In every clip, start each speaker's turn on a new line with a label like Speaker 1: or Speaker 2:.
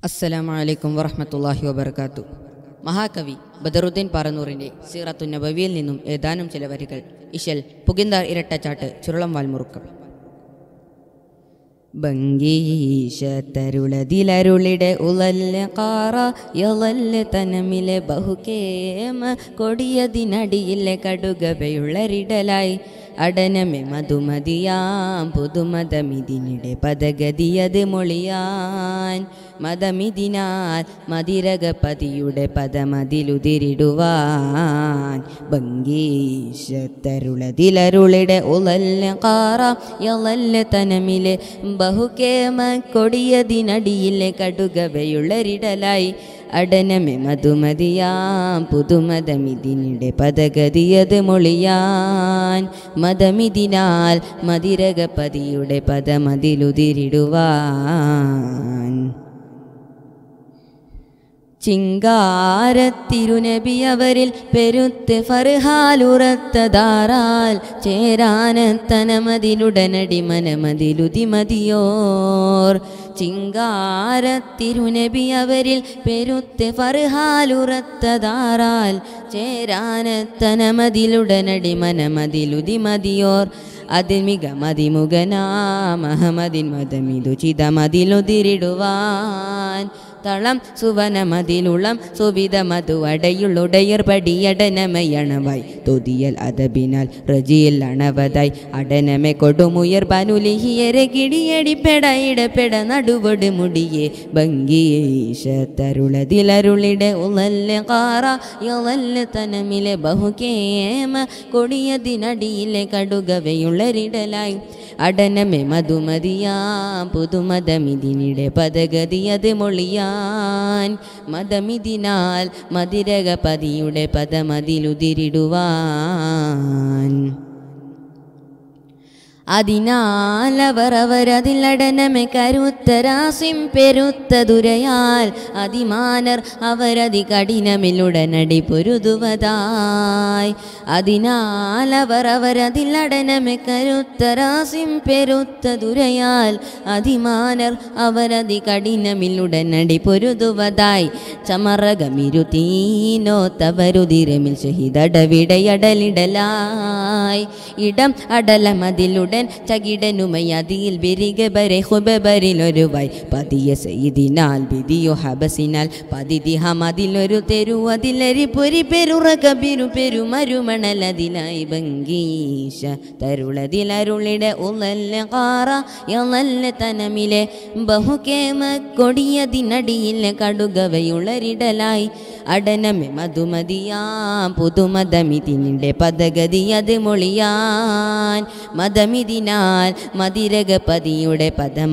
Speaker 1: അസ്സലാമു അലൈക്കും വറഹ്മത്തുള്ളാഹി വബർക്കാത്തു മഹാകവി ബദറുദ്ദീൻ പാറന്നൂറിൻ്റെ സീറത്തു നബവിയിൽ നിന്നും ഏതാനും ചില വരികൾ ഇശൽ പുകിന്താർ ഇരട്ടച്ചാട്ട് ചുരുളം വാൽമുറുക്കം ഭംഗീശത്തരുളതിലരുളിടെ ഉളല്ല കാറ യളല്ല തനമിലെ ബഹുകേമ കൊടിയതിനടിയിലെ കടുകവയുള്ളരിടലായി അടനമെ മധുമതിയാം പുതുമതമിതിനിടെ പദഗതിയത് മൊളിയാൻ മതമിതിനാൽ മതിരകപതിയുടെ പദമതിലുതിരിടുവാൻ ഭംഗീശത്തരുളതിലരുളിടെ ഉളല്ല കാറ യളല്ല തനമിലെ ബഹുകേമ കൊടിയതിനടിയിലെ കടുകവയുള്ളരിടലായി അടനമെ മധുമതിയാം പുതുമതമിതിനിടെ പദഗതിയത് മൊളിയാൻ മതമിതിനാൽ മതിരകപതിയുടെ പദമതിലുതിരിടുവാൻ ചിങ്കാരത്തിരുനബി അവരിൽ പെരുത്ത് ഫർഹാലുറത്തതാറാൽ ചേരാനത്തനമതിലുടനടി മനമതിലുതിമതിയോർ ചിങ്കാരത്തിരുനബി അവരിൽ പെരുത്ത് ഫർഹാലുറത്തതാറാൽ ചേരാനത്തനമതിലുടനടി മനമതിലുതിമതിയോർ അതിൽ മിക മതിമുഖനാമഹമതിൻ മതമിതു ചിതമതിലുതിരിടുവാൻ തളം സുവനമതിലുളം സുവിധ മധുവടയുള്ളുടയർ പടിയടനമയണവായി തൊതിയൽ അതബിനാൽ റജിയിൽ അണവതായി അടനമെ കൊടുമുയർ ബനുലിഹിയരെ കിടിയടിപ്പെടയിടപ്പെട നടുവട് മുടിയെ ഭംഗീശത്തരുളതിലരുളിടെ ഉളല്ല കാറ യളല്ല തനമിലെ ബഹുകേമ കൊടിയതിനടിയിലെ കടുകവയുള്ളരിടലായി അടനമെ മധുമതിയാം പുതുമതമിതിനിടെ പദഗതിയത് മൊളിയാൻ മതമിതിനാൽ മതിരകപതിയുടെ പദമതിലുതിരിടുവാൻ അതിനാലവർ അവരതിലടനമെ കരുത്തരാസിം പെരുത്ത ദുരയാൽ അതിമാനർ അവരതി കഠിനമിലുടനടി പൊരുതുവതായി അതിനാലവർ അവരതിലടനമെ കരുത്തരാസിം പെരുത്ത ദുരയാൽ അതിമാനർ അവരതി കഠിനമിലുടനടി പൊരുതുവതായി ചമറകമിരുതീനോ തവരുതിരമിൽ ഷഹിദടവിടയടലിടലായി ഇടം അടലമതിലുടൻ ചകിടനുമയതിയിൽ ബിരികബരെ ഹുബബരിലൊരുവായി പതിയ സെയ്തിനാൽ വിധിയോ ഹബസിനാൽ പതിതി ഹമതിലൊരു തെരു അതിലരി പൊരി പെരുറ കബിരു പെരു മരുമണലതിലായി ഭംഗീശ തരുളതിലരുളിടെ ഉളല്ല കാറ യളല്ല തനമിലെ ബഹുകേമ കൊടിയതിനടിയിലെ കടുകവയുള്ളരിടലായി അടനമെ മധുമതിയാം പുതുമതമിതിനിടെ പദഗതിയത് മൊളിയാൻ മതമിതിനാൽ മതിരകപതിയുടെ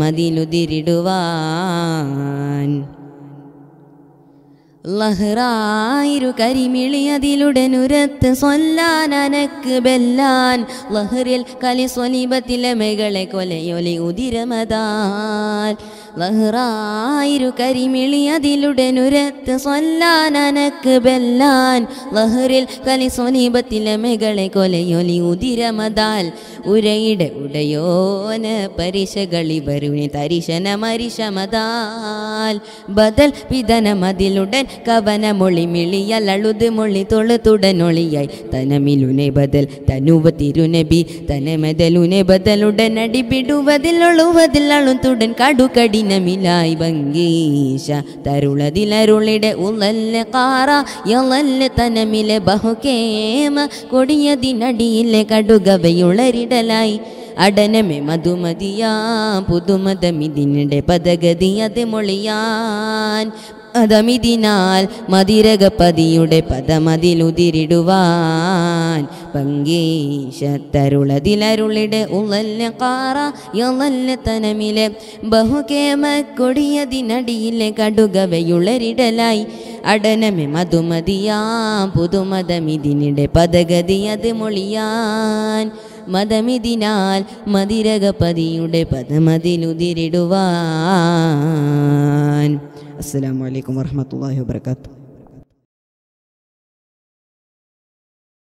Speaker 1: പദമതിലുതിരിടുവാൻ ലഹ്റായിരു കരിമിളിയതിലുടനുരത്ത് സൊല്ലാനനക്ക് ബെല്ലാൻ ലഹറിൽ കലി സ്വലിപത്തിലെ മെകളെ കൊലയൊലി ഉതിരമതാൽ ലഹ്റായിരു കരിമിളിയതിലുടനുരത്ത് സൊല്ലാനനക്ക് ബെല്ലാൻ ലഹറിൽ കലി സ്വലിപത്തിലെ മെകളെ കൊലയൊലി ഉതിരമതാൽ ഉരയുടെ ഉടയോന പരിശകളി വരുണി തരിശന മരിശമതാൽ ബദൽ പിതനമതിലുടൻ കവന മൊളി മിളിയലളുത് മൊളി തൊളുതുടനൊളിയായി തനമിലുനെ ബദൽ തനുവ തിരുനബി തനമതലുനെ ബദലുടൻ അടിപിടുവതിൽ ഒളുവതിൽ അളുത്തുടൻ കടുകടിനമിലായി ഭംഗീശ തരുളതിലരുളിടെ ഉളല്ല കാറ യളല്ല തനമിലെ ബഹുകേമ കൊടിയതിനടിയിലെ കടുകവയുളരിടലായി അടനമെ മധുമതിയാം പുതുമതമിതിനിടെ പദഗതിയത് മൊളിയാൻ അതമിതിനാൽ മതിരകപതിയുടെ പദമതിലുതിരിടുവാൻ പങ്കീശത്തരുളതിലരുളിടെ ഉളല്ല കാറ യളല്ല തനമിലെ ബഹുകേമ കൊടിയതിനടിയിലെ കടുകവയുളരിടലായി അടനമെ മധുമതിയാം പുതുമതമിതിനിടെ പദഗതിയത് മൊളിയാൻ മതമിതിനാൽ മതിരകപതിയുടെ പദമതിലുതിരിടുവാൻ അസ്സലാമു അലൈക്കും വറഹ്മത്തുള്ളാഹി വബറകാതുഹു